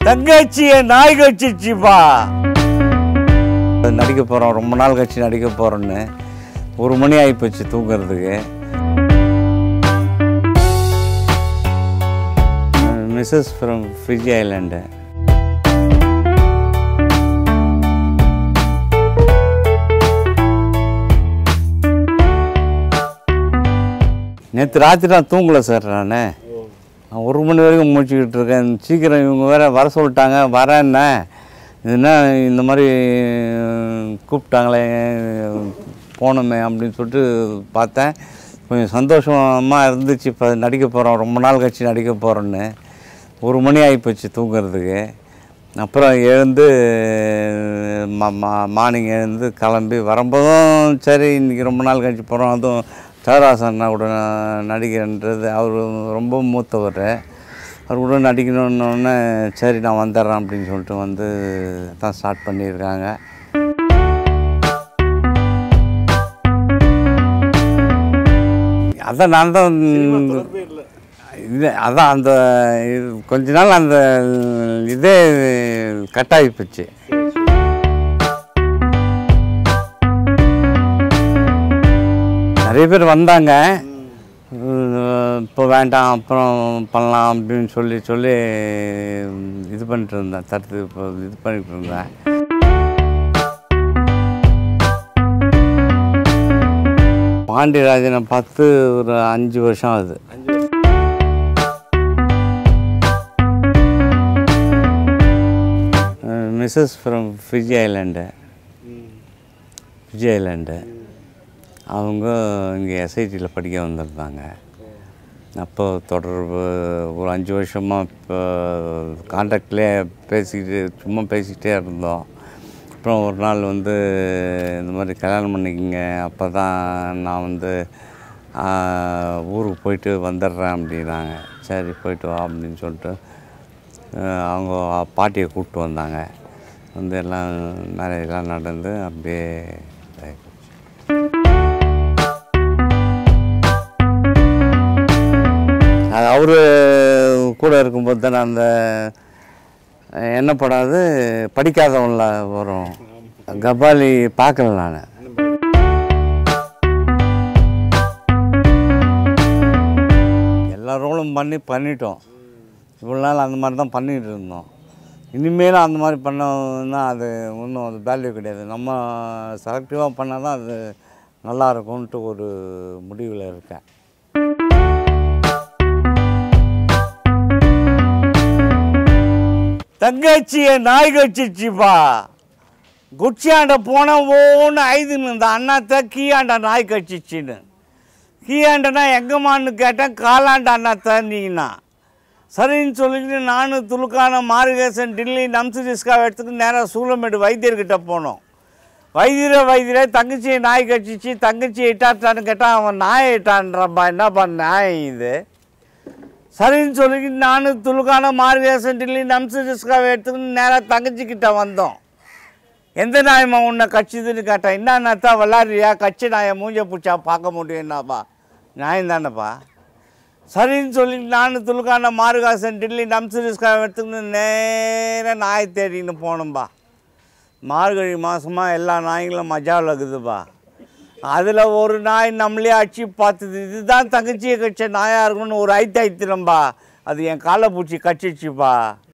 தங்கச்சிய நாய் கட்சிச்சுப்பா நடிக்க போகிறோம் ரொம்ப நாள் கழிச்சு நடிக்க போகிறோன்னு ஒரு மணி ஆகிப்போச்சு தூங்குறதுக்கு மிஸ்ஸஸ் ஃப்ரம் ஃபிஜி ஐலாண்டு நேற்று ராத்திரி நான் தூங்கலை சார் நான் நான் ஒரு மணி வரைக்கும் முடிச்சுக்கிட்டு இருக்கேன் சீக்கிரம் இவங்க வேற வர சொல்லிட்டாங்க வரேன்ன இதுனா இந்த மாதிரி அஹ், கூப்பிட்டாங்களே போகணுமே அப்படின்னு சொல்லிட்டு பார்த்தேன் கொஞ்சம் சந்தோஷமாக இருந்துச்சு இப்போ நடிக்க போகிறோம் ரொம்ப நாள் கழிச்சு நடிக்க போகிறோன்னு ஒரு மணி ஆகிப்போச்சு தூங்குறதுக்கு அப்புறம் எழுந்து மா மார்னிங் எழுந்து கிளம்பி வரும்போதும் சரி இன்றைக்கி ரொம்ப நாள் கழிச்சு போகிறோம் அதுவும் சௌராசன்னா கூட நான் நடிக்கிறேன்றது அவர் ரொம்ப மூத்தவர் அவர் கூட நடிக்கணுன்னொன்னே சரி நான் வந்துடுறேன் அப்படின்னு சொல்லிட்டு வந்து தான் ஸ்டார்ட் பண்ணியிருக்காங்க அதான் நான் தான் இது அதான் அந்த இது கொஞ்ச நாள் அந்த இதே கட் ஆகி போச்சு நிறைய பேர் வந்தாங்க இப்போ வேண்டாம் அப்புறம் பண்ணலாம் அப்படின்னு சொல்லி சொல்லி இது பண்ணிட்டு இருந்தேன் தடுத்து இப்போ இது பண்ணிட்டு இருந்தேன் பாண்டியராஜனை பார்த்து ஒரு அஞ்சு வருஷம் ஆகுது Mrs from Fiji island Fiji island அவங்க இங்கே எஸ்ஐடியில் படிக்க வந்திருந்தாங்க அப்போ தொடர்பு ஒரு அஞ்சு வருஷமாக இப்போ கான்டாக்ட்லேயே பேசிக்கிட்டு சும்மா பேசிக்கிட்டே இருந்தோம் அப்புறம் ஒரு நாள் வந்து இந்த மாதிரி கல்யாணம் பண்ணிக்கங்க அப்போ தான் நான் வந்து ஆஹ், ஊருக்கு போயிட்டு வந்துடுறேன் அப்படின்னாங்க சரி போயிட்டு வா அப்படின்னு சொல்லிட்டு ஆஹ், அவங்க பாட்டியை கூப்பிட்டு வந்தாங்க வந்து எல்லாம் மேரேஜ்லாம் நடந்து அப்படியே இதாகி அது அவர் கூட இருக்கும்போது தானே அந்த என்ன படாது படிக்காதவங்கள வரும் கபாலி பார்க்கல நான் எல்லா ரோலும் பண்ணி பண்ணிட்டோம் இவ்வளோ நாள் அந்த மாதிரி தான் பண்ணிகிட்டு இருந்தோம் இனிமேலும் அந்த மாதிரி பண்ணோம்னா அது ஒன்றும் அது வேல்யூ கிடையாது நம்ம செலக்டிவாக பண்ணால் தான் அது நல்லா இருக்கும்ன்ட்டு ஒரு முடிவில் இருக்கேன் தங்கச்சிய நாய் கட்சிச்சுப்பா குச்சியாண்ட போன ஓன்னு ஐதுன்னு இந்த அண்ணாத்த கீயாண்ட நாய் கட்சிச்சின்னு கீயாண்டனா எங்கம்மான்னு கேட்டேன் காலாண்ட அண்ணாத்த நீனா சரின்னு சொல்லிட்டு நானும் துலுக்கான மாருகேசன் டில்லி நம்சுரிஸ்காவை எடுத்துட்டு நேராக சூளமேடு வைத்தியர்கிட்ட போனோம் வைத்தியரை வைத்தியரை தங்கச்சியை நாய் கட்சிச்சு தங்கச்சியை இட்டாட்டான்னு கேட்டால் அவன் நாயை இட்டான்றப்பா என்னப்பா நாய் இது சரின்னு சொல்லி நானும் துலுக்கான மார்கேசன் டில்லி நம்சுரிஸ்காவை எடுத்துக்கிட்டு நேராக தங்கச்சிக்கிட்ட வந்தோம் எந்த நாயம்மா உன்னை கட்சிதுன்னு கேட்டேன் என்னன்னாத்தா விளாட்றியா கட்சி நாயை மூஞ்ச பிடிச்சா பார்க்க முடியும் என்னப்பா நியாயம் தானேப்பா சரின்னு சொல்லி நானும் துலுக்கான மார்காசன் டில்லி நம்சுரிஸ்காவை எடுத்துக்கிட்டு நேராக நாய் தேடின்னு போனோம்பா மார்கழி மாதமாக எல்லா நாய்களும் மஜாவில் இருக்குதுப்பா அதில் ஒரு நாய் நம்மளே அடிச்சு பார்த்துது இதுதான் தங்கச்சியை கட்ச நாயாக இருக்கணும்னு ஒரு ஐத்து ஐத்திரம்பா அது என் காலை பூச்சி கச்சிச்சுப்பா